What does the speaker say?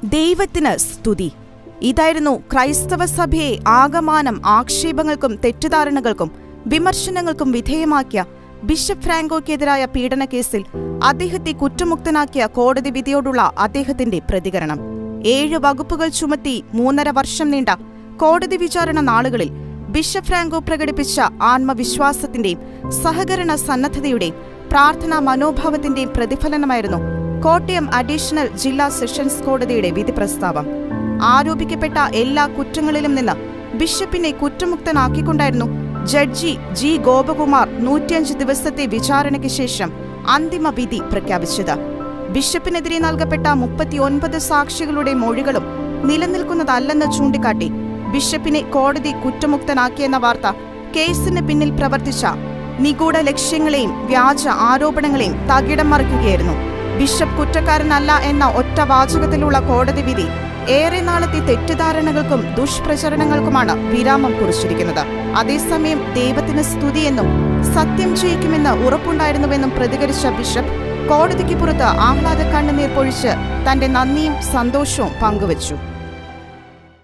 ദൈവത്തിന് സ്തുതി ഇതായിരുന്നു ക്രൈസ്തവ സഭയെ ആകമാനം ആക്ഷേപങ്ങൾക്കും തെറ്റിദ്ധാരണകൾക്കും വിമർശനങ്ങൾക്കും വിധേയമാക്കിയ ബിഷപ്പ് ഫ്രാങ്കോയ്ക്കെതിരായ പീഡനക്കേസിൽ അദ്ദേഹത്തെ കുറ്റമുക്തനാക്കിയ കോടതി വിധിയോടുള്ള അദ്ദേഹത്തിന്റെ പ്രതികരണം ഏഴ് വകുപ്പുകൾ ചുമത്തി മൂന്നര വർഷം നീണ്ട കോടതി വിചാരണ നാളുകളിൽ ബിഷപ്പ് ഫ്രാങ്കോ പ്രകടിപ്പിച്ച ആത്മവിശ്വാസത്തിന്റെയും സഹകരണ സന്നദ്ധതയുടെയും പ്രാർത്ഥനാ മനോഭാവത്തിന്റെയും പ്രതിഫലനമായിരുന്നു കോട്ടയം അഡീഷണൽ ജില്ലാ സെഷൻസ് കോടതിയുടെ വിധി പ്രസ്താവം ആരോപിക്കപ്പെട്ട എല്ലാ കുറ്റങ്ങളിലും നിന്ന് ബിഷപ്പിനെ കുറ്റമുക്തനാക്കിക്കൊണ്ടായിരുന്നു ജഡ്ജി ജി ഗോപകുമാർ നൂറ്റിയഞ്ച് ദിവസത്തെ വിചാരണയ്ക്ക് ശേഷം അന്തിമ വിധി പ്രഖ്യാപിച്ചത് ബിഷപ്പിനെതിരെ നൽകപ്പെട്ട മുപ്പത്തിയൊൻപത് സാക്ഷികളുടെ മൊഴികളും നിലനിൽക്കുന്നതല്ലെന്ന് ചൂണ്ടിക്കാട്ടി ബിഷപ്പിനെ കോടതി കുറ്റമുക്തനാക്കിയെന്ന വാർത്ത കേസിന് പിന്നിൽ പ്രവർത്തിച്ച നിഗൂഢ ലക്ഷ്യങ്ങളെയും വ്യാജ ആരോപണങ്ങളെയും തകിടം മറിക്കുകയായിരുന്നു ബിഷപ്പ് കുറ്റക്കാരനല്ല എന്ന ഒറ്റ വാചകത്തിലുള്ള കോടതി വിധി ഏറെ നാളത്തെ തെറ്റിദ്ധാരണകൾക്കും ദുഷ്പ്രചരണങ്ങൾക്കുമാണ് വിരാമം കുറിച്ചിരിക്കുന്നത് അതേസമയം ദൈവത്തിന് സ്തുതിയെന്നും സത്യം ജയിക്കുമെന്ന് ഉറപ്പുണ്ടായിരുന്നുവെന്നും പ്രതികരിച്ച ബിഷപ്പ് കോടതിക്ക് പുറത്ത് ആഹ്ലാദ കണ്ണുനീർ പൊഴിച്ച് തന്റെ നന്ദിയും സന്തോഷവും പങ്കുവച്ചു